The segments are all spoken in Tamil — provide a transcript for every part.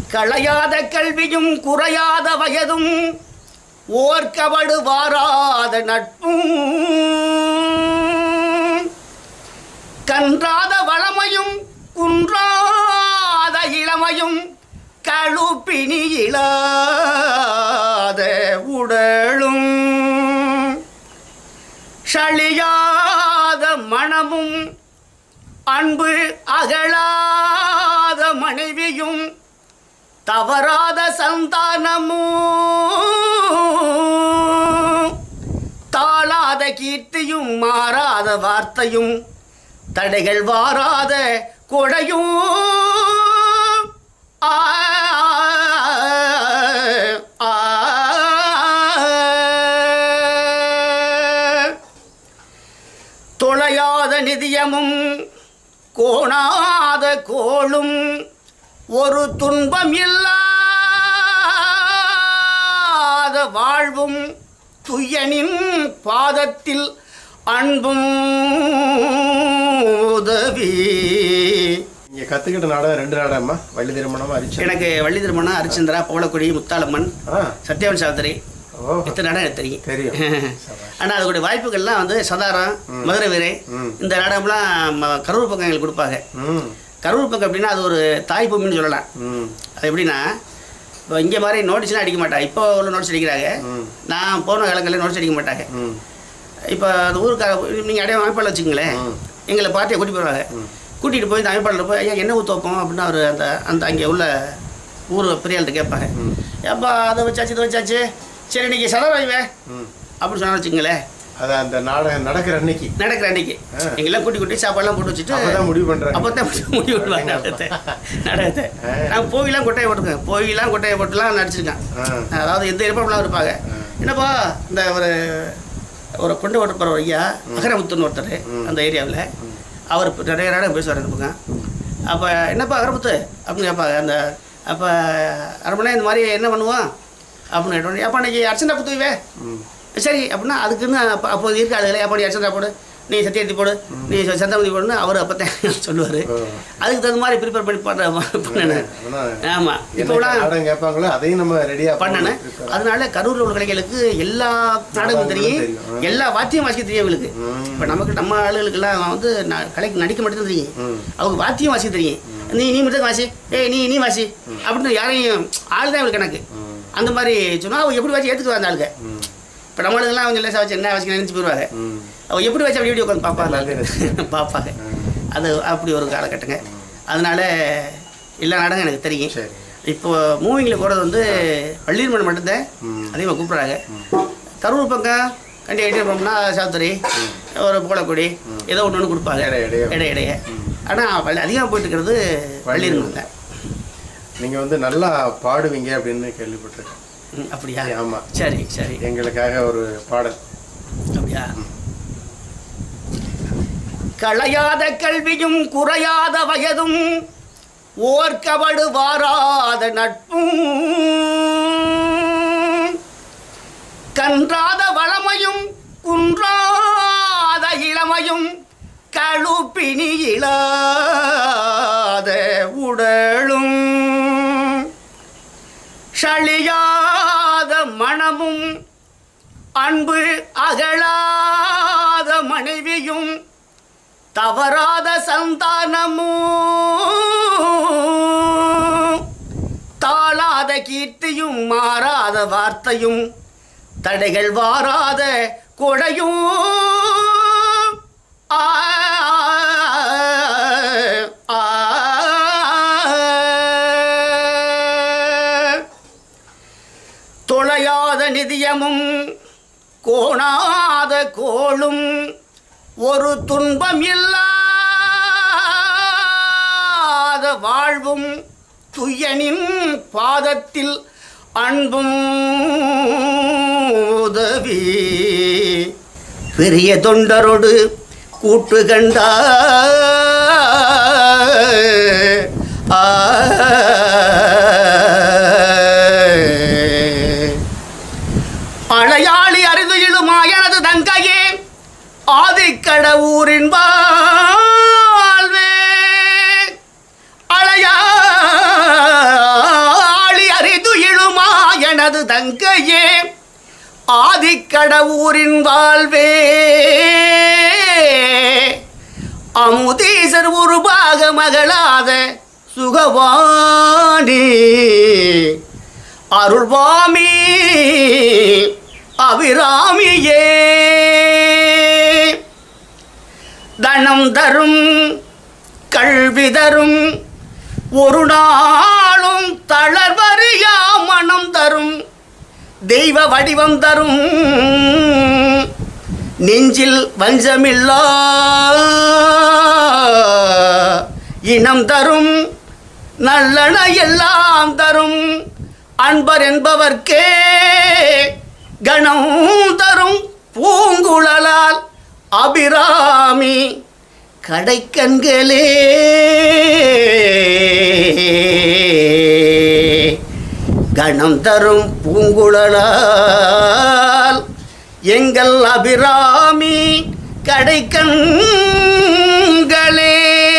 களையாத கல்வியும் குறையாத வயதும் ஓர்க்கவடு வாராத நட்பும் கன்றாத வளமையும் குன்றாத இளமையும் கழுப்பினி இழாத உடலும் சளியாத மனமும் அன்பு அகலாத மனைவியும் தவறாத சந்தானமும் தாளாத கீர்த்தியும் மாறாத வார்த்தையும் தடைகள் வாராத கொடையும் ஆ, ஆ, தொலையாத நிதியமும் கோணாத கோளும் ஒரு துன்பம் இல்லாத வாழ்வும் துயனின் பாதத்தில் அன்பும் உதவி நீங்க கத்துக்கிட்ட நாடகம் ரெண்டு நாடகமா வள்ளி திருமணம் அரிச்சு எனக்கு வள்ளி திருமணம் அரிச்சந்திரா பவளக்குடி முத்தாளம்மன் ஆ சத்யவன் சாவித்திரி ஓ இத்தனை நாடகம் எனக்கு தெரியும் தெரியும் ஆனால் அதுக்குடைய வாய்ப்புகள்லாம் வந்து சதாரம் மதுரை வீரை ம். இந்த நாடகம்லாம் ம- கரூர் பக்கம் எங்களுக்கு கொடுப்பாங்க ம் கரூர் பக்கம் அப்படின்னா அது ஒரு தாய் பூமின்னு சொல்லலாம் ம் அது எப்படின்னா இப்போ இங்கே மாதிரி நோட்டீஸ்லாம் அடிக்க மாட்டாங்க இப்போ உள்ள நோட்டீஸ் அடிக்கிறாங்க ம் நான் போன காலங்களில் நோட்டீஸ் அடிக்க மாட்டாங்க ம் இப்போ அந்த ஊருக்கார நீங்கள் அடைய அமைப்பாளர் வச்சுங்களேன் ம். எங்களை பார்ட்டியை கூட்டிட்டு போயிடுவாங்க கூட்டிகிட்டு போய் இந்த அமைப்பாளர் போய் ஐயா என்ன ஊற்றுவோம் அப்படின்னு அவர் அந்த அந்த அங்கே உள்ள ஊர் பெரியாள்கிட்ட கேட்பாங்க ம். ஏப்பா அதை வச்சாச்சு இதை வச்சாச்சு சரி இன்னைக்கு சதம் வைவேன் ம் அப்படின்னு சொன்னா வச்சுங்களேன் அது அந்த நாடகம் நடக்கிற அன்னைக்கு நடக்கிற அன்னைக்கு ஆ. எங்கெல்லாம் கூட்டி கூட்டி சாப்பாடுலாம் போட்டு வச்சுட்டு அப்பதான் முடிவு பண்றாங்க அப்போ தான் முடிவு விடுவாங்க நாடகத்தை நாடகத்தை ஆ. நான் போயிலாம் கொட்டையை போட்டுருக்கேன் போயிலாம் கொட்டையை போட்டுலாம் நடிச்சிருக்கேன் ஆ அதாவது எந்த இருப்பாங்களாம் இருப்பாங்க ஆ. என்னப்பா இந்த ஒரு ஒரு கொண்டு ஓட்டுப்பார் ஒரு ஐயா அகரமுத்துன்னு ஒருத்தர் ம். அந்த ஏரியாவில் அவர் இப்ப நிறைய நாடகம் பேசுவார் அந்த பக்கம் அப்போ என்னப்பா அகரமுத்து அப்படின்னு கேட்பாங்க அந்த அப்போ அரமணே இந்த மாதிரி என்ன பண்ணுவோம் அப்படின்னு கேட்டோன்னே அப்பா இன்னைக்கு அர்ச்சனை குத்துவே ம் சரி அப்படின்னா அதுக்குன்னு அப்போ அப்போது இருக்க ஆளுகளை அப்போ நீ அர்ச்சனை போடு நீ சத்தியத்தி போடு நீ சந்தாமதி போடுன்னு அவர் அப்போ தான் சொல்லுவார் ஓ. அதுக்கு தகுந்த மாதிரி ப்ரிப்பேர் பண்ணி பண்ண பண்ணேன் ஆனா, ஆமாம் இப்போ என்ன நாடகம் கேட்பாங்களோ அதையும் நம்ம ரெடியா பண்ணனேன் அதனால கரூரில் உள்ள கலைஞர்களுக்கு எல்லா நாடகமும் தெரியும் தெரியும். ஆ. எல்லா வாத்தியம் வாசிக்க தெரியும் அவங்களுக்கு ம். இப்போ நமக்கு நம்ம ஆளுகளுக்கெல்லாம் வந்து ந- கலைக்கு நடிக்க மட்டும் தெரியும் ம் அவங்க வாத்தியம் வாசிக்க தெரியும் நீ நீ மட்டும் வாசி ஏய் நீ நீ வாசி அப்படின்னு யாரையும் ஆள் தான் இவங்களுக்கு கணக்கு ம் அந்த மாதிரி சொன்னா அவங்க எப்படி வாசி ஏற்றுக்குவாங்க அந்த ஆளுங்க ம் இப்போ நம்மளுக்கெல்லாம் அவங்க லேசாக வச்சு என்ன வாசிக்க நினச்சி போயிடுவாங்க ம் அவங்க எப்படி வச்சு அப்படி வீடியோ உட்காந்து பார்ப்பாங்க எல்லாத்தையும் ரசிப்பாங்க. பார்ப்பாங்க ம். அது அப்படி ஒரு காலகட்டங்க அதனால எல்லா நாடகம் எனக்கு தெரியும் சரி இப்போ மூவிங்கில் போகிறது வந்து பள்ளியர்மன் மட்டும்தான் ம். அதிகமாக கூப்பிட்றாங்க கரூர் பக்கம் கண்டி ஐடியா போனோம்னா சாத்துரி ஒரு பூலக்குடி ஏதோ ஒன்று ஒன்று கொடுப்பாங்க இடை இடையே. இடை இடைய ஆனால் அதிகமாக போயிட்டு இருக்கிறது பள்ளியர்மன் தான் நீங்க வந்து நல்லா பாடுவீங்க அப்படின்னு கேள்விப்பட்டிருக்கேன் ம், அப்படியா ஆமா சரி சரி எங்களுக்காக ஒரு பாடல் அப்படியா களையாத கல்வியும் குறையாத வயதும் ஓர்க்கவடு வாராத நட்பும் கன்றாத வளமையும் குன்றாத இளமையும் கழுப்பினி இழாத உடலும் சளியாத மனமும் அன்பு அகலாத மனைவியும் தவறாத சந்தானமும் தாளாத கீர்த்தியும் மாறாத வார்த்தையும் தடைகள் வாராத கொடையும் ஆ, ஆ, ஆ. தொலையாத நிதியமும் கோணாத கோளும் ஒரு துன்பம் இல்லாத வாழ்வும் துயனின் பாதத்தில் அன்பும் உதவி பெரிய தொண்டரோடு கூட்டு கண்டா அழையாளி அருதுயிலுமா எனது தங்கையே ஆதிக்கட ஊரின் வாழ்வே அழையாளி மங்கையே ஆதிக்கடவூரின் வாழ்வே அமுதீசர் உருபாக மகளாத சுகவாணி அருள்வாமி அபிராமியே தனம் தரும் கல்வி தரும் ஒரு நாளும் தளர்வறியா மனம் தரும் தெய்வ வடிவம் தரும் நெஞ்சில் வஞ்சமில்லா இனம் தரும் நல்லன எல்லாம் தரும் அன்பர் என்பவர்க்கே கணம் தரும் பூங்குழலால் அபிராமி கடைக்கண்களே கணம் தரும் பூங்குழலால் எங்கள் அபிராமி கடைக்கண்களே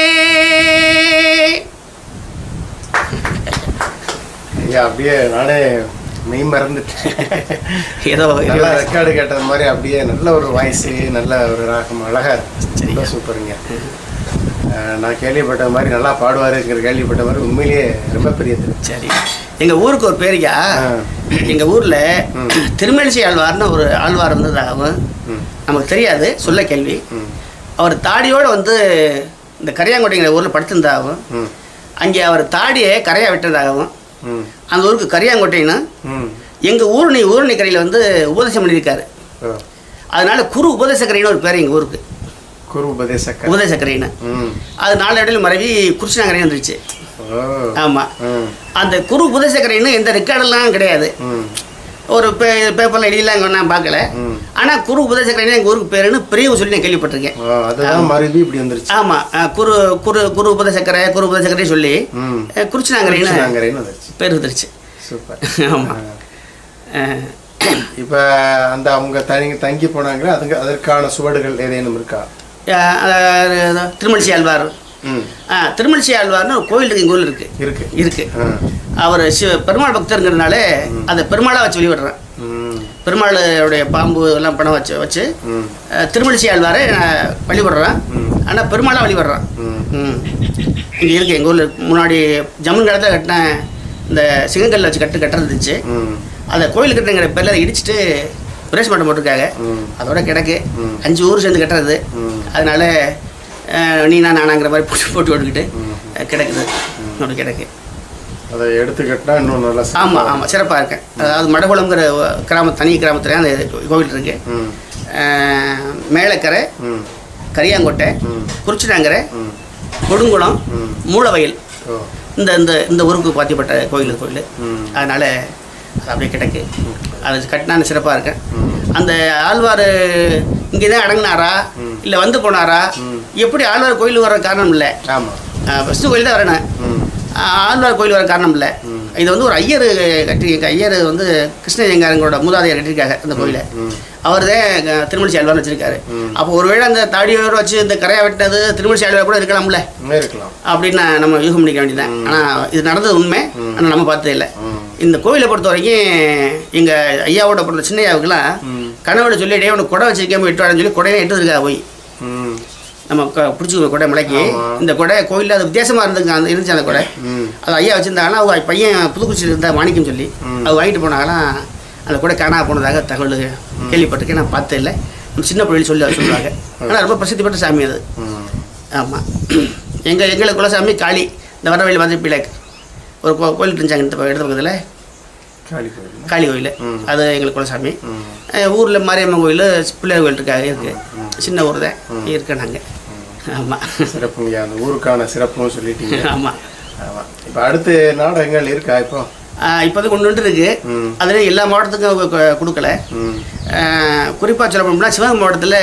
ஐயா அப்படியே நானே மெய் மறந்துட்டேன் ஏதோ நல்லா ரெக்கார்டு கேட்டது மாதிரி அப்படியே நல்ல ஒரு வாய்ஸ் நல்ல ஒரு ராகம் அழகா சரிங்க. ரொம்ப சூப்பருங்க அஹ், நான் கேள்விப்பட்ட மாதிரி நல்லா பாடுவாருங்கிற கேள்விப்பட்ட மாதிரி உண்மையிலேயே ரொம்ப பெரிய திருப்தி. சரி எங்க ஊருக்கு ஒரு பேருயா ஆ. எங்க ஊர்ல ம். திருமணிசை ஆழ்வார்னு ஒரு ஆழ்வார் இருந்ததாகவும் ம் நமக்கு தெரியாது சொல்ல கேள்வி ம் அவர் தாடியோட வந்து இந்த கரியாங்கோட்டைங்கிற ஊரில் படுத்திருந்ததாகவும் ம் அங்கே அவர் தாடியை கரையா விட்டதாகவும் ம் அந்த ஊருக்கு கரியாங்கோட்டைன்னு ம் எங்கள் ஊரணி ஊரணி கரையில் வந்து உபதேசம் பண்ணியிருக்காரு ஓ அதனால குரு உபதேசக்கரைன்னு ஒரு பேர் எங்கள் ஊருக்கு குரு உபதேசக்க உபதேசக்கரைன்னு ம் அது நாலு இடையில மறைவி கிருஷ்ணாங்கரை வந்துருச்சு ஓ ஆமாம் ம் அந்த குரு உபதேசக்கரைன்னு எந்த ரெக்கார்டெல்லாம் கிடையாது ம் ஒரு பே பேப்பரில் எழுதிலாம் இங்க நான் பார்க்கல ம் ஆனால் குரு உபதேசக்கரைன்னு எங்கள் ஊருக்கு பேருன்னு பெரியவங்க சொல்லி நான் கேள்விப்பட்டிருக்கேன் ஓ அதுதான் மருவி இப்படி வந்துருச்சு ஆமாம் குரு குரு குரு உபதேசக்கரை குரு உபதேசக்கரை சொல்லி ம் அஹ், குறிச்சினாங்கரைன்னு நாங்கரேன்னு வந்துருச்சு பேர் வந்துருச்சு சூப்பர் ஆமாம் இப்போ அந்த அவங்க தங்கி தங்கி போனாங்களே அதுங்க அதற்கான சுவடுகள் ஏதேனும் இருக்கா திருமலிசி ஆழ்வார் ம் ஆ திருமலிசி ஆழ்வார்னு ஒரு கோயில் இருக்கு எங்கள் ஊரில் இருக்குது இருக்கு இருக்குது ஆ அவர் சிவ பெருமாள் பக்தருங்கிறதுனால அதை பெருமாளாக வச்சு வழிபடுறேன் ம் பெருமாளுடைய பாம்பு எல்லாம் பணம் வச்சு வச்சு ம் அஹ், திருமலிசி ஆழ்வாரை நான் வழிபடுறேன் ம். ஆனால் பெருமாளாக வழிபடுறேன் ம் ம் இங்கே இருக்கு எங்கள் ஊரில் முன்னாடி ஜம்மன் காலத்தில் கட்டின இந்த சிங்கக்கல்ல வச்சு கட்டு கட்டுறது இருந்துச்சு ம் அந்த கோயில் கட்டுங்கிற பேரில் அதை இடிச்சிட்டு பிரேஸ் மட்டம் போட்டிருக்காங்க ம் அதோட கிடக்கு ம். அஞ்சு ஊர் சேர்ந்து கட்டுறது ம் அதனால அஹ், நீ நான் நானாங்கிற மாதிரி போட்டு போட்டு போட்டுக்கிட்டு ம். அஹ், கிடக்குது அப்படி கிடக்கு அதை எடுத்துக்கிட்டா இன்னும் நல்லா சிறப்பா ஆமாம் இருக்கும். ஆமாம் சிறப்பாக இருக்கேன் அதாவது மடகுளம்ங்கிற கிராம தனி கிராமத்தில் அந்த கோவில் இருக்கு ம் அஹ், மேலக்கரை ம் கரியாங்கோட்டை ம் குறிச்சினாங்கரை ம் கொடுங்குளம் ம் மூலவயல் ஓ இந்த இந்த இந்த ஊருக்கு பாத்தியப்பட்ட கோயில் இந்த கோயில் ம் அதனால் அது அப்படியே கிடக்கு அது கட்டினா சிறப்பாக இருக்கேன் ம் அந்த ஆழ்வார் இங்கே தான் அடங்கினாரா ம். இல்லை வந்து போனாரா ம். எப்படி ஆழ்வார் கோயிலுக்கு வர காரணம் இல்லை ஆமாம் ஃபஸ்ட்டு கோயில் தான் வரணும் ம் ஆஹ் ஆழ்வார் கோயில் வர காரணம் இல்லை ம். இது வந்து ஒரு ஐயர் கட்டி ஐயர் வந்து கிருஷ்ணஜெங்காரங்களோட மூதாதையர் கட்டியிருக்காங்க அந்த கோயிலை ம் அவர் தான் திருமணிச்சி ஆழ்வார்னு வச்சிருக்காரு ம். அப்போ ஒருவேளை அந்த தாடியோடு வச்சு இந்த கரையை வெட்டினது திருமணிச்சி ஆழ்வார் கூட இருக்கலாம்ல இன்னும் இருக்கலாம் அப்படின்னு நான் நம்ம யூகம் பண்ணிக்க வேண்டியதான் ஆனால் இது நடந்தது உண்மை ம். ஆனால் நம்ம பார்த்தது இல்லை ம் இந்த கோயிலை பொறுத்த வரைக்கும் எங்கள் ஐயாவோட பிறந்த சின்ன ஐயாவுக்குலாம் ம் கணவனை சொல்லி டே உனக்கு குடை வச்சிருக்கேன் எட்டு சொல்லி குடையே எட்டு இருக்கா போய் ம் நம்ம க- பிடிச்சிக்கோ கொடை மலைக்கு ஆமா. இந்த கொடை கோயிலில் அது வித்தியாசமாக இருந்துங்க அந்த இருந்துச்சு அந்த கொடை ம் அது ஐயா வச்சிருந்தாங்கன்னா அவங்க பையன் புதுக்குச்சியில் இருந்தா மாணிக்கம் சொல்லி ம். அது வாங்கிட்டு போனாங்களாம் அந்த கூட காணா போனதாக தகவல் கேள்விப்பட்டிருக்கேன் நான் பார்த்தது இல்லை நம்ம சின்ன பிள்ளைகள் சொல்லி அதை சொல்லுவாங்க ஆனால் ரொம்ப பிரசித்தி பெற்ற சாமி அது ம் ஆமாம் எங்கள் எங்களுக்கு குலசாமி காளி இந்த வர வழி வந்து பிள்ளைக்கு ஒரு கோ கோயில் இருந்தாங்க இந்த பக்கம், இடது பக்கத்தில் காளி கோயில் காளி கோயில் ம். அது எங்களுக்கு குலசாமி ம் ஊரில் மாரியம்மன் கோயில் பிள்ளையார் கோயில் இருக்காங்க இருக்கு சின்ன ஊர் தான் இருக்கேன் நாங்கள் ஆமாம் சிறப்புங்க அந்த ஊருக்கான சிறப்பும் சொல்லிட்டீங்க ஆமாம் ஆமாம் இப்போ அடுத்து நாடகங்கள் இருக்கா இப்போ இப்போது கொண்டு வந்துட்டு இருக்கு ம் அதில் எல்லா மாவட்டத்துக்கும் கொ- கொ- கொடுக்கல ம் குறிப்பாக சொல்ல போனோம்னா சிவகங்கை மாவட்டத்தில்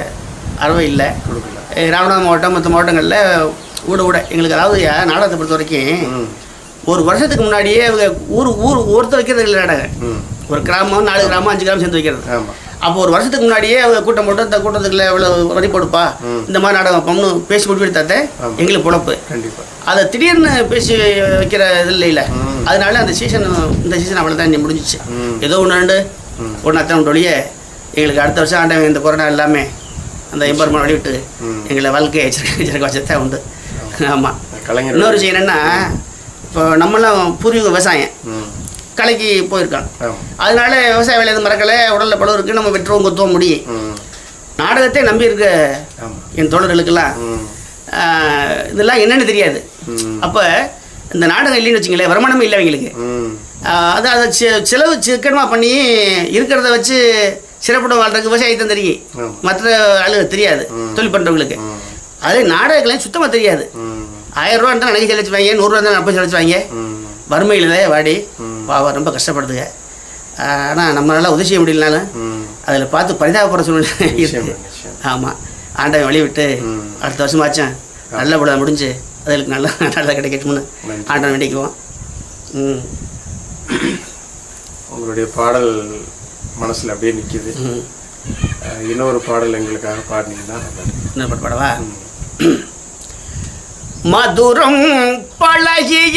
அறவே இல்லை கொடுக்கல அஹ் ராமநாதபுரம் மாவட்டம் மற்ற மாவட்டங்களில் ஊட ஊட எங்களுக்கு அதாவது யா- நாடகத்தை பொறுத்த வரைக்கும் ம் ஒரு வருஷத்துக்கு முன்னாடியே அவங்க ஊர் ஊர் ஒருத்தர் வைக்கிறது இல்லை நாடகம் ம் ஒரு கிராமம் நாலு கிராமம் அஞ்சு கிராமம் சேர்ந்து வைக்கிறது ஆமாம் அப்போ ஒரு வருஷத்துக்கு முன்னாடியே அவங்க கூட்டம் போட்டு இந்த கூட்டத்துக்குள்ள இவ்வளோ வரி போடுப்பா ம். இந்த மாதிரி நாடகம் வைப்போம்னு பேசி முடிவு எடுத்தாத்தே ஆமா. எங்களுக்கு பொழப்பு கண்டிப்பாக அதை திடீர்னு பேசி வைக்கிற இது இல்லைல்ல ம் அதனால அந்த சீசன் இந்த சீசன் அவ்வளோ தான் முடிஞ்சிச்சு ம். ஏதோ ஒன்று ரெண்டு ம். ஒன்று அத்தனை ஒழிய எங்களுக்கு அடுத்த வருஷம் ஆண்டவன் இந்த கொரோனா எல்லாமே அந்த எம்பெருமான் வழிவிட்டு ம். எங்களை வாழ்க்கையை வச்சிருக்க வச்சிருக்க வச்சதான் உண்டு ஆமாம் கலைஞர் இன்னொரு விஷயம் என்னென்னா இப்போ நம்மளாம் பூர்வீக விவசாயம் ம் கலைக்கு போயிருக்கான் ஆமாம் அதனால விவசாய வேலை எதுவும் மறக்கலை உடலில் பழம் இருக்குது நம்ம வெட்டுறோம் குத்துவோம் முடியும் ம் நாடகத்தை நம்பி இருக்க ஆமாம் என் தோழர்களுக்கெல்லாம் ம் ஆஹ், இதெல்லாம் என்னன்னு தெரியாது ம் அப்போ இந்த நாடகம் இல்லைன்னு வச்சுங்களேன் வருமானமே இல்லை அவங்களுக்கு ம் ஆஹ், அது அதை செ- செலவு சிக்கனமாக பண்ணி இருக்கிறத வச்சு சிறப்புடன் வாழ்றதுக்கு விவசாயத்தை தெரியும் ஆமாம். மற்ற ஆளுங்க தெரியாது ம். தொழில் பண்ணுறவங்களுக்கு ம் அதே நாடகங்களையும் சுத்தமாக தெரியாது ம் ஆயிரம் ரூபா இருந்தால் நகை செலுத்துவாங்க நூறுரூவா இருந்தால் அப்போ செலுத்துவாங்க ம் வறுமையில் வாடி ம். பாவம் ரொம்ப கஷ்டப்படுதுங்க ஆனால் நம்மளால உதவி செய்ய முடியலனாலும் ம் அதில் பார்த்து பரிதாபப்படுற சூழ்நிலை நிச்சயம் இருக்குது நிச்சயம் ஆமாம் ஆண்டவன் வழி விட்டு ம். அடுத்த வருஷம் ஆச்சான் நல்ல படம் முடிஞ்சு அதுக்கு நல்ல நல்லா கிடைக்கட்டும்னு நன்றி. ஆண்டவன் வேண்டிக்குவோம் ம் உங்களுடைய பாடல் மனசுல அப்படியே நிக்குது ம் அஹ், இன்னொரு பாடல் எங்களுக்காக பாடினீங்கன்னா நல்லா இருக்கும். இன்னொரு பாட்டு பாடவா ம். மதுரம் பழகிய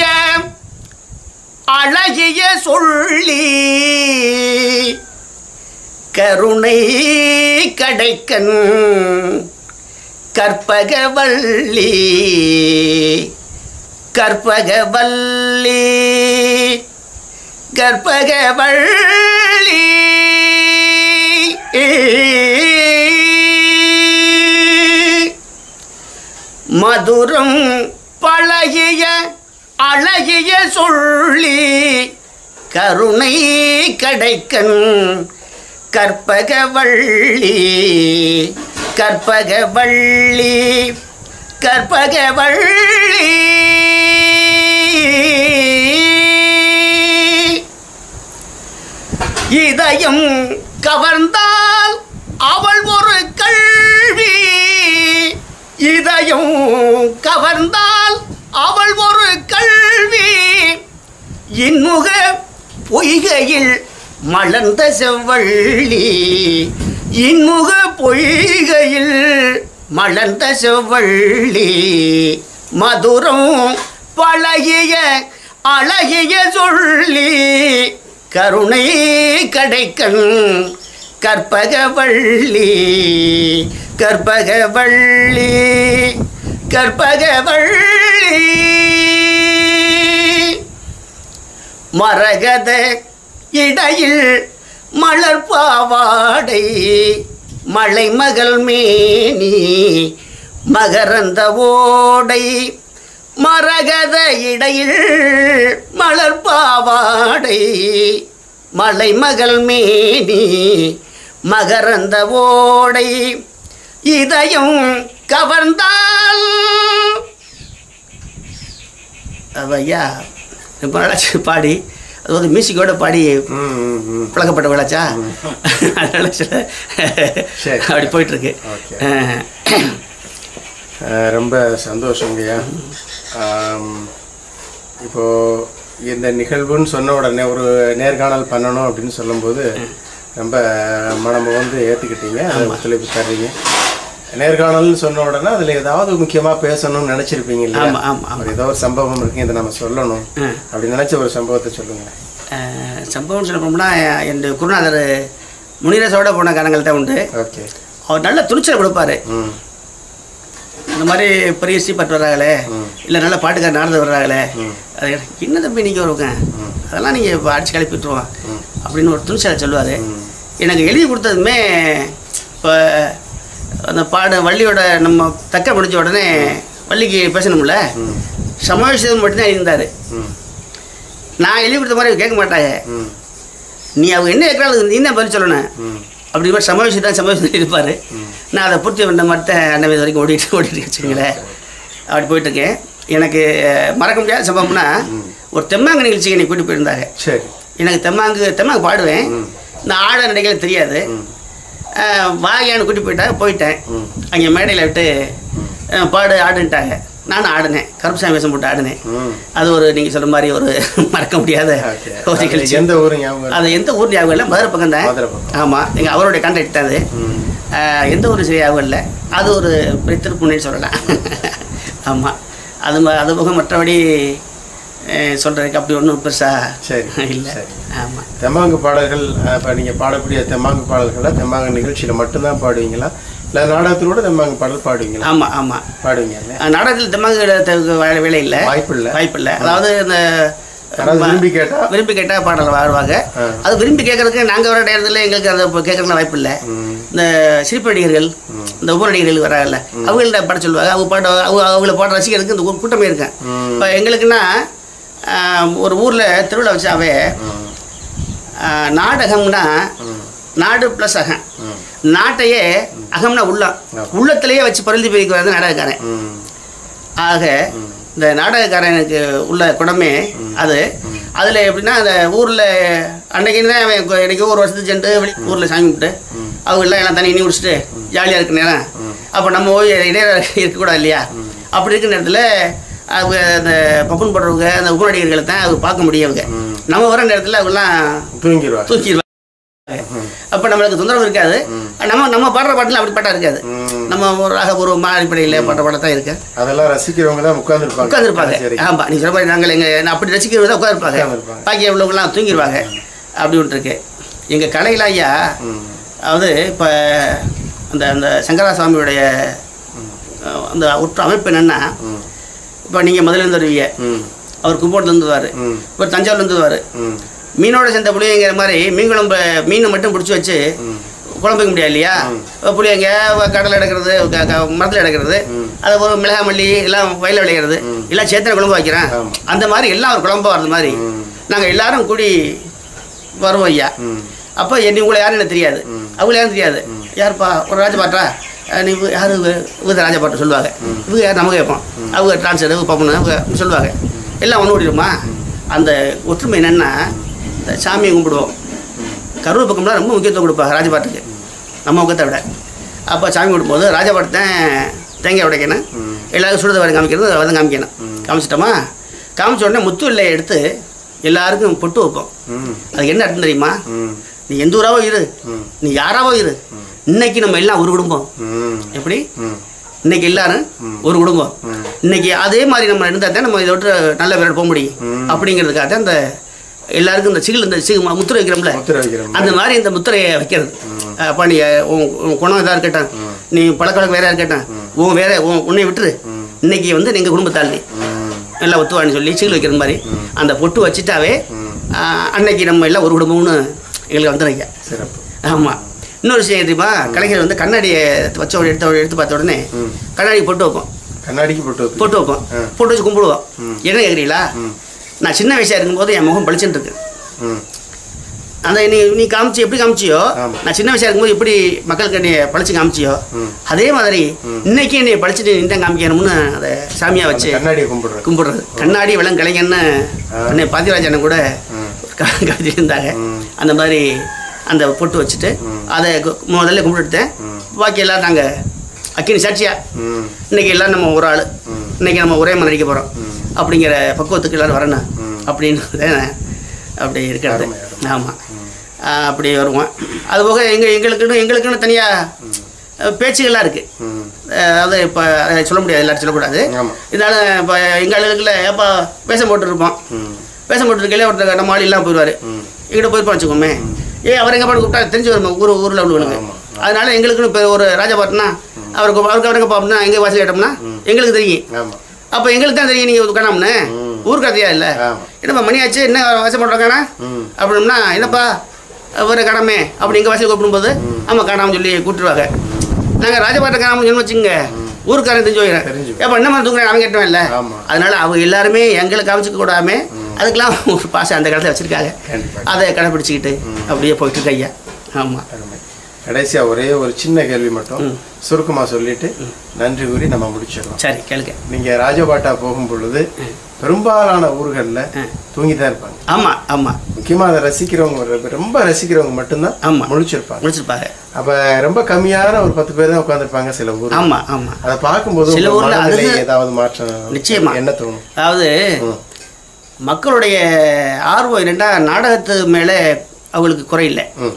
அழகிய சொல்லி கருணை கடைக்கன் கற்பகவல்லி கற்பகவல்லி கற்பகவல்லி மதுரம் பழகிய அழகிய சொல்லி கருணை கடைக்கன் கற்பகவள்ளி கற்பகவள்ளி கற்பகவள்ளி இதயம் கவர்ந்தால் அவள் ஒரு கல்வி இதயம் கவர்ந்தால் அவள் ஒரு கல்வி இன்முக பொய்கையில் மலர்ந்த செவ்வள்ளி இன்முக பொய்கையில் மலர்ந்த செவ்வள்ளி மதுரம் பழகிய அழகிய சொல்லி கருணை கடைக்கண் கற்பகவள்ளி கற்பகவள்ளி கற்பகவள்ளி மரகத இடையில் மலர் பாவாடை மலைமகள் மேனி மகரந்த ஓடை மரகத இடையில் மலர் பாவாடை மலைமகள் மேனி மகரந்த ஓடை இதயம் கவர்ந்தால் அவ ஐயா ரொம்ப நாளாச்சு பாடி அது வந்து மியூசிக்கோட பாடி ம், ம், ம். பழக்கப்பட்ட விளாச்சா அதனால சில சரி. அப்படி போயிட்டுருக்கு Okay. அஹ், ரொம்ப சந்தோஷங்கய்யா ஆம், இப்போ இந்த நிகழ்வுன்னு சொன்ன உடனே ஒரு நேர்காணல் பண்ணணும் அப்படின்னு சொல்லும்போது ரொம்ப மனம வந்து ஏற்றுக்கிட்டீங்க அதை ஒத்துழைப்பு தர்றீங்க நேர்காணல்னு சொன்ன உடனே அதில் ஏதாவது முக்கியமாக பேசணும்னு நினச்சிருப்பீங்க இல்லையா ஆமா, ஆமா, ஆமா. ஒரு ஏதோ ஒரு சம்பவம் இருக்கு இதை நம்ம சொல்லணும் ஆ. அப்படி நினச்ச ஒரு சம்பவத்தை சொல்லுங்களேன் அஹ், சம்பவம் சொல்ல போனோம்னா என் குருநாதர் முனிரசோட போன காலங்கள் தான் உண்டு ஓகே அவர் நல்ல துணிச்சலை கொடுப்பாரு ம் இந்த மாதிரி பெரிய சீப்பாட்டு வர்றாங்களே ம். இல்லை நல்ல பாட்டுக்கார நாரதர் வர்றாங்களே ம். அது என்ன தம்பி நீங்கள் வருவங்க ம். அதெல்லாம் நீங்கள் இப்போ அடிச்சு கிளப்பிட்டுருவோம் ம். அப்படின்னு ஒரு துணிச்சலை சொல்லுவார் ம். எனக்கு எழுதி கொடுத்ததுமே இப்போ அந்த பாட வள்ளியோட நம்ம தக்க முடிஞ்ச உடனே வள்ளிக்கு பேசணும்ல ம் சமாவேசம் மட்டும்தான் இருந்தார் ம் நான் எழுதி கொடுத்த மாதிரி கேட்க மாட்டாங்க ம் நீ அவங்க என்ன கேட்கறாங்க நீ தான் பதில் சொல்லணும் ம் அப்படி மாதிரி சமாவேசம் தான் சமாவேசம் இருப்பார் நான் அதை பூர்த்தி பண்ண மாதிரி தான் அண்ணன் இது வரைக்கும் ஓடிட்டு ஓடிட்டு வச்சுங்களேன் அப்படி போயிட்டுருக்கேன் எனக்கு மறக்க முடியாத சம்பவம்னா ஒரு தெம்மாங்கு நிகழ்ச்சிக்கு என்னை கூட்டிட்டு போயிருந்தாங்க சரி எனக்கு தெம்மாங்கு தெம்மாங்கு பாடுவேன் இந்த ஆட நடிகளை தெரியாது அஹ், வாயான்னு கூட்டி போயிட்டாங்க போயிட்டேன் ம். அங்கே மேடையில் விட்டு அஹ், பாடு ஆடுன்ட்டாங்க நானும் ஆடினேன் கருப்புசாமி வேஷம் போட்டு ஆடினேன் ம் அது ஒரு நீங்கள் சொல்ற மாதிரி ஒரு மறக்க முடியாத ஓகே ஒரு நிகழ்ச்சி எந்த ஊரு ஞாபகம் அது எந்த ஊர் ஞாபகம் இல்லை மதுரை பக்கம் தான் மதுரை பக்கம். ஆமாம் எங்கள் அவருடைய கான்டாக்ட் தான் அது ம் ஆஹ் எந்த ஒரு சரி ஞாபகம் இல்லை அது ஒரு பெரிய திருப்புன்னு சொல்லலாம் ஆமாம் அது ம- அது போக மற்றபடி சொல்கிறதுக்கு அப்படி ஒன்றும் பெருசாக சரி இல்லை சரி ஆமாம் தெம்மாங்கு பாடல்கள் இப்போ நீங்கள் பாடக்கூடிய தெம்மாங்கு பாடல்களை தெம்மாங்கு நிகழ்ச்சியில் மட்டும்தான் பாடுவீங்களா இல்லை நாடகத்தில் கூட தெம்மாங்கு பாடல் பாடுவீங்களா ஆமாம் ஆமாம் பாடுவீங்கல்ல நாடகத்தில் தெம்மாங்கு வேலை வேலை இல்லை வாய்ப்பு இல்லை வாய்ப்பு இல்லை அதாவது இந்த யாராவது விரும்பி கேட்டா விரும்பி கேட்டால் பாடல் பாடுவாங்க ஆ. அது விரும்பி கேட்கறதுக்கு நாங்கள் வர நேரத்தில் எங்களுக்கு அதை கேட்கறதுக்கு வாய்ப்பு இல்லை ம், இந்த சிரிப்பு நடிகர்கள் இந்த உப நடிகர்கள் வராங்கல்ல அவங்கள்ட்ட பாட சொல்லுவாங்க அவங்க பாட அவங்க அவங்கள பாட ரசிக்கிறதுக்கு இந்த ஒரு கூட்டமே இருக்கேன் ம், இப்போ எங்களுக்குன்னா ஆஹ், ஒரு ஊரில் திருவிழா வச்சாவே ம், ஆஹ், நாடகம்னா நாடு ப்ளஸ் அகம் ம், நாட்டையே அகம்னா உள்ளம் உள்ளத்திலேயே வச்சு பருந்தி பிரிக்க வந்து நாடகக்காரன் ம், ஆக இந்த நாடகக்காரனுக்கு உள்ள குணமே அது அதில் எப்படின்னா அந்த ஊரில் அன்னைக்கு தான் அவன் கொ- இன்னைக்கு ஒரு வருஷத்துக்கு சென்று வெளி ஊரில் சாமி கும்பிட்டு அவங்க எல்லாம் எல்லாம் தண்ணி இனி குடிச்சிட்டு ஜாலியாக இருக்க நேரம் அப்போ நம்ம போய் இடையில இருக்கக்கூடாது இல்லையா அப்படி இருக்கிற நேரத்தில் அவங்க அந்த பப்புன் போடுறவங்க அந்த உபநடிகர்களை தான் அவங்க பார்க்க முடியவங்க நம்ம வர நேரத்தில் அவங்கெல்லாம் தூங்கிடுவாங்க தூக்கிடுவாங்க அப்போ நம்மளுக்கு தொந்தரவு இருக்காது நம்ம நம்ம பாடுற பாட்டில் அப்படி பாட்டா இருக்காது ம், நம்ம ஒரு ராகபூர்வமாக அடிப்படையில் பாடுற பாட்டை தான் இருக்கு அதெல்லாம் ரசிக்கிறவங்க தான் உட்காந்துருப்பாங்க உட்காந்துருப்பாங்க சரி ஆமா நீ சொல்ற மாதிரி நாங்கள் எங்க நான் அப்படி ரசிக்கிறது தான் உட்காந்துருப்பாங்க உட்கார்ந்திருப்பாங்க. பாக்கி உள்ளவங்கலாம் தூங்கிடுவாங்க அப்படி ஒன்று இருக்கு எங்க கலையில் ஐயா ம், அதாவது இப்போ அந்த அந்த சங்கராசாமியுடைய அஹ், அந்த உற்ற அமைப்பு என்னன்னா ம், இப்போ நீங்கள் முதல்ல இருந்து வருவீங்க ம், அவர் கும்போட்டிலேருந்து வருவார் ம், இப்போ தஞ்சாவூர்லேருந்து வருவார் ம், மீனோட சேர்ந்த புளியங்கிற மாதிரி மீன் குழம்பு மீனை மட்டும் பிடிச்சி வச்சு ம், குழம்பு வைக்க முடியாது இல்லையா புளியங்க கடலை எடுக்கிறது மரத்தில் எடுக்கிறது அதை ஒரு மிளகாய் மல்லி எல்லாம் வயலில் விளையிறது எல்லாம் சேத்தனை குழம்பு வைக்கிறேன் ஆமா. அந்த மாதிரி எல்லாம் ஒரு குழம்பு வர்றது மாதிரி ம். நாங்கள் எல்லாரும் கூடி வருவோம் ஐயா ம், அப்போ என்ன உங்களை யாரும் எனக்கு தெரியாது அவங்கள யாரும் தெரியாது யாருப்பா ஒரு ராஜபாட்டா அஹ் நீ இவ- யாரு இவ- இவங்க ராஜபாட்டை சொல்லுவாங்க இவங்க யார் நம்ம கேட்போம் அவங்க டிரான்ஸ்லேட் பார்ப்போம் அவங்க சொல்லுவாங்க எல்லாம் ஒன்று ஓடிடுமா அந்த ஒற்றுமை என்னென்னா இந்த சாமியை கும்பிடுவோம் கரூர் பக்கம்லாம் ரொம்ப முக்கியத்துவம் கொடுப்பாங்க ராஜபாட்டுக்கு நம்ம பக்கத்தை விட அப்போ சாமி கும்பிடும்போது ராஜபாட்டை தேங்காய் உடைக்கணும் எல்லாருக்கும் சுடுத வரை காமிக்கிறது அதை தான் காமிக்கணும் காமிச்சிட்டோமா காமிச்ச உடனே முத்து வெள்ளையை எடுத்து எல்லாருக்கும் பொட்டு வைப்போம் ம், அதுக்கு என்ன அர்த்தம் தெரியுமா ம், நீ எந்த ஊராவோ இரு ம், நீ யாராவோ இரு இன்னைக்கு நம்ம எல்லாம் ஒரு குடும்பம் ம், எப்படி ம், இன்னைக்கு எல்லாரும் ஒரு குடும்பம் இன்னைக்கு அதே மாதிரி நம்ம இருந்தால் தான் நம்ம இதை விட்டு நல்ல பேரோட போக முடியும் ம். அப்படிங்கிறதுக்காக தான் இந்த எல்லாருக்கும் இந்த சிகில் இந்த சிகு முத்திரை வைக்கிறோம்ல முத்திரை வைக்கிறோம் அந்த மாதிரி இந்த முத்திரையை வைக்கிறது அப்போ நீ உன் உன் குணம் இதாக இருக்கட்டும் நீ பழக்கவழக்கம் வேற இருக்கட்டும் உன் வேற உன் உன்னை விட்டுரு இன்னைக்கு வந்து எங்கள் குடும்பத்தாள் நீ ம், நல்லா ஒத்துவான்னு சொல்லி சீல் வைக்கிற மாதிரி அந்த பொட்டு வச்சுட்டாவே ஆ, அன்னைக்கு நம்ம எல்லாம் ஒரு குடும்பம்னு எங்களுக்கு வந்துடுங்க சிறப்பு ஆமாம் இன்னொரு விஷயம் தெரியுமா கலைஞர் வந்து கண்ணாடியை வச்ச உடனே எடுத்த உடனே எடுத்து பார்த்த உடனே ம். கண்ணாடி பொட்டு வைப்போம் கண்ணாடிக்கு போட்டு வைப்பீங்க. பொட்டு வைப்போம் ஆ. பொட்டு வச்சு கும்பிடுவோம் என்ன கேட்குறீங்களா ம், நான் சின்ன வயசாக இருக்கும்போது என் முகம் பளிச்சுட்டு இருக்கு ம், அந்த நீ நீ காமிச்சு எப்படி காமிச்சியோ ஆமா. நான் சின்ன வயசாக இருக்கும்போது எப்படி மக்களுக்கு என்னைய பழிச்சு காமிச்சியோ ம். அதே மாதிரி இன்னைக்கு என்னைய பழிச்சுட்டு நீ தான் காமிக்கணும்னு அதை சாமியாக வச்சு கண்ணாடியை கும்பிடுறேன் கும்பிடுறது கண்ணாடி விலங்கு கலைஞன்னு அன்னை பாத்தியராஜ் அண்ணன் கூட ம். கவிதை இருந்தாங்க ம். அந்த மாதிரி அந்த பொட்டு வச்சுட்டு அதை கு- முதல்ல கும்பிட்டுட்டேன் பாக்கி எல்லாம் நாங்கள் அக்கினி சாட்சியா ம், இன்னைக்கு எல்லாம் நம்ம ஒரு ஆள் இன்னைக்கு நம்ம ஒரே மாதிரி நடிக்க போகிறோம் அப்படிங்கிற பக்குவத்துக்கு எல்லாரும் வரணும் அப்படின்னு தான் அப்படி இருக்கிறது அருமை, ஆமாம் அப்படி வருவோம் அதுபோக எங்கள் எங்களுக்குன்னு எங்களுக்குன்னு தனியாக பேச்சுகள்லாம் இருக்குது ம், அதாவது இப்போ அதை சொல்ல முடியாது எல்லாரும் சொல்லக்கூடாது ஆமா. இருந்தாலும் இப்போ எங்கள் ஆளுகளுக்குள்ள ஏப்பா வேஷம் போட்டுருப்போம் ம், வேஷம் போட்டுருக்கையில ஒருத்தர் நம்ம ஆள் இல்லாமல் போயிடுவார் எங்கிட்ட போயிருப்போம் வச்சுக்கோமே ஏ அவர் எங்கே பாட்டு கூப்பிட்டா தெரிஞ்சு வரும் ஊர் ஊரில் உள்ளவனுக்கு ஆமா. அதனால எங்களுக்குன்னு இப்போ ஒரு ராஜபாட்டுனா அவருக்கு அவருக்கு அவருக்கு பார்ப்போம்னா எங்கே வாசல் கேட்டோம்னா எங்களுக்கு தெரியும் ஆமா அப்போ எங்களுக்கு தான் தெரியும் நீங்கள் காணாமனு ஊர் கதையா இல்லை ஆமா என்னப்பா மணியாச்சு என்ன வாசம் பண்ணுறாங்கண்ணா ம், அப்படின்னா என்னப்பா ஒரு காணாமே அப்படி எங்கள் வாசல் கூப்பிடும்போது ஆமாம் காணாமல் சொல்லி கூப்பிட்டுருவாங்க நாங்கள் ராஜபாட்டை காணாமல் சொல்லி வச்சுங்க ஊருக்காரன் தெரிஞ்சு வைக்கிறேன் தெரிஞ்சு ஏப்பா என்ன மாதிரி தூங்குறேன் அவன் கேட்டவன் இல்லை ஆமா. அதனால அவங்க எல்லாருமே எங்களை காமிச்சிக்க கூடாம அதுக்கெல்லாம் ஒரு பாசம் அந்த காலத்தில் வச்சிருக்காங்க கண்டிப்பா அதை கடைப்பிடிச்சிக்கிட்டு அப்படியே போயிட்டு இருக்கு ஐயா ஆமாம் அருமை கடைசியா ஒரே ஒரு சின்ன கேள்வி மட்டும் சுருக்கமா சொல்லிட்டு நன்றி கூறி நம்ம முடிச்சிடலாம் சரி கேளுங்க நீங்க ராஜபாட்டா போகும் பொழுது பெரும்பாலான ஊர்கள்ல தூங்கி தான் இருப்பாங்க ஆமாம் ஆமாம் முக்கியமா அதை ரசிக்கிறவங்க ஒரு- ரொம்ப ரசிக்கிறவங்க மட்டும்தான் ஆமா. முழிச்சிருப்பாங்க முடிச்சிருப்பாங்க அப்ப ரொம்ப கம்மியான ஒரு பத்து பேர் தான் உட்காந்துருப்பாங்க சில ஊர் ஆமாம் ஆமாம் அதை பார்க்கும்போது சில உங்க ஊர்ல மனநிலை அதுக்கு- ஏதாவது மாற்றம் நிச்சயமா. என்ன தோணும் அதாவது ம். மக்களுடைய ஆர்வம் என்னென்னா நாடகத்து மேலே அவங்களுக்கு குறையில்லை ம்,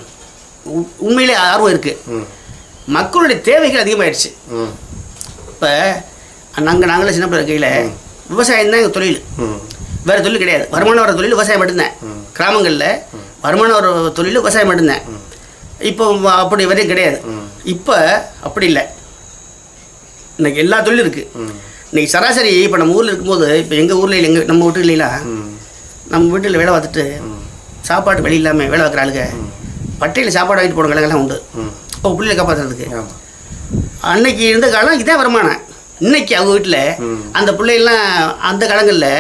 உ- உண்மையிலே ஆர்வம் இருக்குது ம், மக்களுடைய தேவைகள் அதிகமாயிடுச்சு ம், இப்போ நாங்கள் நாங்களே சின்ன பிள்ளை இருக்கையில் விவசாயம் தான் எங்கள் தொழில் ம், வேறு தொழில் கிடையாது வருமானம் வர தொழில் விவசாயம் மட்டும்தான் கிராமங்களில் வருமானம் வர தொழில் விவசாயம் மட்டும்தான் இப்போ வ- அப்படி வரையும் கிடையாது இப்போ அப்படி இல்லை இன்னைக்கு எல்லா தொழிலும் இருக்குது ம் இன்னைக்கு சராசரி இப்போ நம்ம ஊரில் இருக்கும்போது இப்போ எங்கள் ஊரில் எங்கள் நம்ம வீட்டுலாம் ம் நம்ம வீட்டில் வேலை பார்த்துட்டு சாப்பாடு வழி இல்லாமல் வேலை பார்க்குற ஆளுங்க பட்டையில் சாப்பாடு வாங்கிட்டு போன கடைகள்லாம் உண்டு ம் இப்போ பிள்ளைகளை காப்பாற்றுறதுக்கு ஆமாம் அன்னைக்கு இருந்த காலம் இதான் வருமானம் இன்னைக்கு அவங்க வீட்டில் ம். அந்த பிள்ளைகள்லாம் அந்த காலங்களில்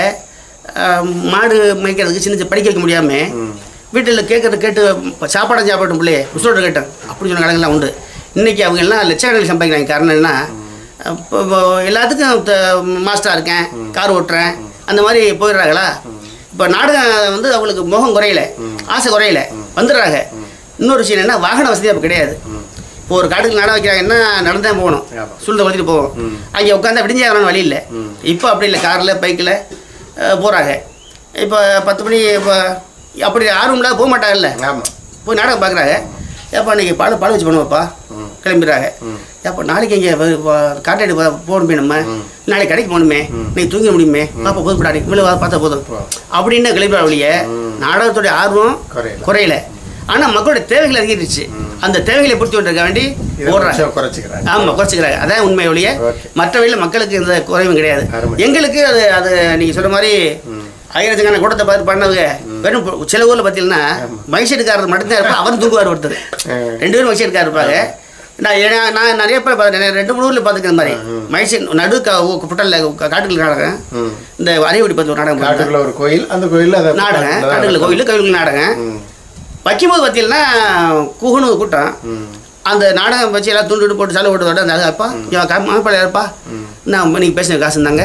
மாடு மேய்க்கிறதுக்கு சின்ன சின்ன படிக்க வைக்க முடியாமல் ம் வீட்டில் கேட்கறது கேட்டு சாப்பாடு சாப்பாட்டும் பிள்ளைய புத்தோட கேட்டேன் அப்படி சொன்ன காலங்கள்லாம் உண்டு இன்னைக்கு அவங்க எல்லாம் லட்சக்கணக்கில் சம்பாதிக்கிறாங்க காரணம் என்ன இப்போ இப்போ எல்லாத்துக்கும் த- மாஸ்டராக இருக்கேன் கார் ஓட்டுறேன் அந்த மாதிரி போயிடுறாங்களா இப்போ நாடகம் வந்து அவங்களுக்கு முகம் குறையல ஆசை குறையல வந்துடுறாங்க இன்னொரு விஷயம் என்ன வாகன வசதி அப்போ கிடையாது இப்போ ஒரு காட்டுக்கு நாடகம் வைக்கிறாங்கன்னா நடந்து தான் போகணும் ஆமா. சுழ்ந்த வளர்த்துட்டு போவோம் ம். அங்கே உட்காந்தா விடிஞ்சாகணும் வழி இல்லை ம். இப்போ அப்படி இல்லை காரில் பைக்கில் போகிறாங்க இப்போ பத்து மணி இப்போ அப்படி ஆர்வம் இல்லாத போக மாட்டாங்கல்ல ஆமாம் போய் நாடகம் பார்க்குறாங்க ஏப்பா இன்னைக்கு பால் பால் வச்சு பண்ணுவாப்பா ம். கிளம்பிடுறாங்க ஏப்பா நாளைக்கு இங்கே காட்டாடி போகணுமே நம்ம நாளைக்கு கடைக்கு போகணுமே நீ தூங்க முடியுமே பாப்பா போதும் கூடாடி மேலே பார்த்தா போதும் போ. அப்படின்னு கிளம்பிடுற வழிய நாடகத்துடைய ஆர்வம் குறையல. குறையல ஆனால் மக்களுடைய தேவைகள் அதிகரிச்சு அந்த தேவைகளை பூர்த்தி பண்ணுறதுக்கு வேண்டி இதை ஓடுறாங்க கொஞ்சம் குறைச்சிக்கிறாங்க ஆமாம் குறைச்சிக்கிறாங்க அதான் உண்மை ஒழிய ஓகே. மற்ற வழியில் மக்களுக்கு எந்த குறைவும் கிடையாது அருமை. எங்களுக்கு அது அது நீங்கள் சொல்ற மாதிரி ஆயிரத்துக்கான கூட்டத்தை பார்த்து பண்ணவங்க வெறும் பு- சில ஊரில் பார்த்தீங்கன்னா மைசெட்டுக்காரர் மட்டும்தான் இருப்பா அவரும் தூக்குவார் ஒருத்தர் ம். ரெண்டு பேரும் மைசெட்டுக்காரர் இருப்பாங்க நான் ஏன்னா நான் நிறைய பேர் பார்த்துட்டேன் ரெண்டு மூணு ஊரில் பார்த்துக்கிற மாதிரி மைசெட் நடு புட்டலில் காட்டுக்குள்ள நாடகம் ம் இந்த அரைவடி பார்த்து ஒரு நாடகம் பார்த்தேன். காட்டுக்குள்ள ஒரு கோயில் அந்த கோயில்ல அதை நாடகம் காட்டுக்குள்ள கோயில் கோயிலுக்கு நாடகம் ம் வைக்கும்போது பார்த்தீங்கன்னா குகுனு கூட்டம் ம் அந்த நாடகம் வச்சு எல்லாம் துண்டு போட்டு சாலை போட்டு அந்த அப்பா இவன் மாப்பிள்ளை இருப்பா நான் நீங்கள் பேசின காசு இருந்தாங்க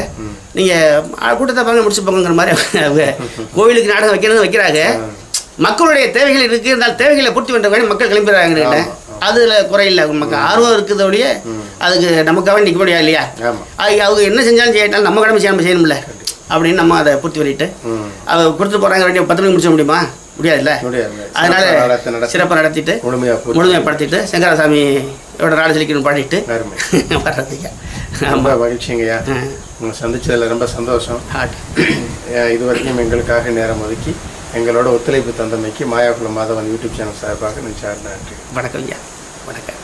நீங்கள் கூட்டத்தை பாருங்க முடிச்சு போங்கிற மாதிரி அவங்க கோவிலுக்கு நாடகம் வைக்கிறது வைக்கிறாங்க மக்களுடைய தேவைகள் இருக்கு இருந்தாலும் தேவைகளை பூர்த்தி பண்ணுற வேண்டி மக்கள் கிளம்பிடுறாங்க அதில் குறையில்லை மக்கள் ஆர்வம் இருக்குதோடைய அதுக்கு நமக்காக நிற்க முடியாது இல்லையா ஆமா அது அவங்க என்ன செஞ்சாலும் செய்யட்டாலும் நம்ம கடமை செய்யாமல் செய்யணும்ல அப்படின்னு நம்ம அதை பூர்த்தி பண்ணிட்டு ம் அவங்க கொடுத்துட்டு போகிறாங்க வேண்டிய பத்து மணிக்கு முடிச்ச முடியுமா முடியாதுல்ல முடியாது அதனால சிறப்பா நடத்த நடத்த சிறப்பாக நடத்திட்டு முழுமையா பூர்த்தி முழுமைப்படுத்திட்டு சங்கரசாமியோட நாடு செழிக்கணும் பாடிட்டு அருமை வர்றதுக்கு ரொம்ப மகிழ்ச்சிங்கய்யா ஆ. உங்களை சந்திச்சதுல ரொம்ப சந்தோஷம் ஹார்ட் அஹ் இது வரைக்கும் எங்களுக்காக நேரம் ஒதுக்கி எங்களோட ஒத்துழைப்பு தந்தமைக்கு மாயாகுல மாதவன் யூடியூப் சேனல் சார்பாக நன்றி வணக்கம் ஐயா வணக்கம்